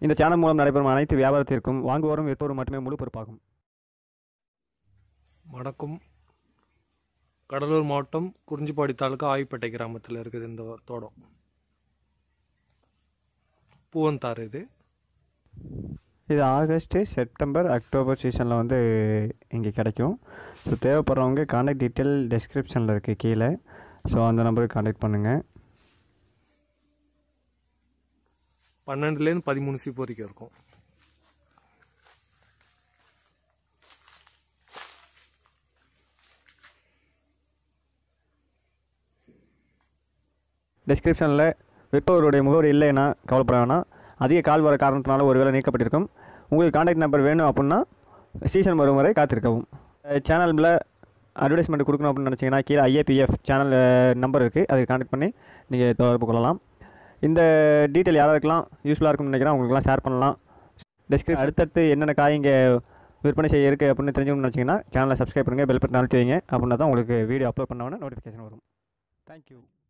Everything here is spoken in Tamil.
இந்த சேனல் மூலம் நடைபெறும் அனைத்து வியாபாரத்திற்கும் வாங்குவோரும் விற்போரும் மட்டுமே முழு பொறுப்பாகும் வணக்கம் கடலூர் மாவட்டம் குறிஞ்சிப்பாடி தாலுக்கா ஆய்ப்பேட்டை கிராமத்தில் இருக்குது இந்த தோட்டம் பூவந்தார் இது இது ஆகஸ்ட்டு செப்டம்பர் அக்டோபர் சீசனில் வந்து இங்கே கிடைக்கும் ஸோ தேவைப்படுறவங்க காண்டாக்ட் டீட்டெயில் டெஸ்கிரிப்ஷனில் இருக்குது கீழே ஸோ அந்த நம்பருக்கு காண்டாக்ட் பண்ணுங்கள் பன்னெண்டுலேருந்து பதிமூணு சீப்பு வரைக்கும் இருக்கும் டெஸ்கிரிப்ஷனில் விற்பவருடைய முகவரி இல்லைன்னா கவலைப்பட வேணாம் அதிக கால் வர காரணத்தினால ஒருவேளை நீக்கப்பட்டிருக்கும் உங்களுக்கு காண்டாக்ட் நம்பர் வேணும் அப்படின்னா சீசன் வரும் வரை காத்திருக்கவும் சேனலில் அட்வர்டைஸ்மெண்ட் கொடுக்கணும் அப்படின்னு நினச்சிங்கன்னா கீழே ஐஏபிஎஃப் சேனல் நம்பர் இருக்குது அதுக்கு காண்டாக்ட் பண்ணி நீங்கள் தொடர்பு கொள்ளலாம் இந்த டீட்டெயில் யாராருக்கெல்லாம் யூஸ்ஃபுல்லாக இருக்கும்னு நினைக்கிறேன் உங்களுக்குலாம் ஷேர் பண்ணலாம் டெஸ்கிரிப் அடுத்தடுத்து என்னென்ன காய் இங்கே விற்பனை செய்ய இருக்குது அப்படின்னு தெரிஞ்சுக்கணும்னு நினச்சிங்கன்னா சேனலை சப்ஸ்கிரைப் பண்ணுங்கள் பெல் பட்டன் அழுத்தி வைங்க அப்படின்னா தான் உங்களுக்கு வீடியோ அப்லோட் பண்ண உடனே நோட்டிஃபிகேஷன் வரும் தேங்க்யூ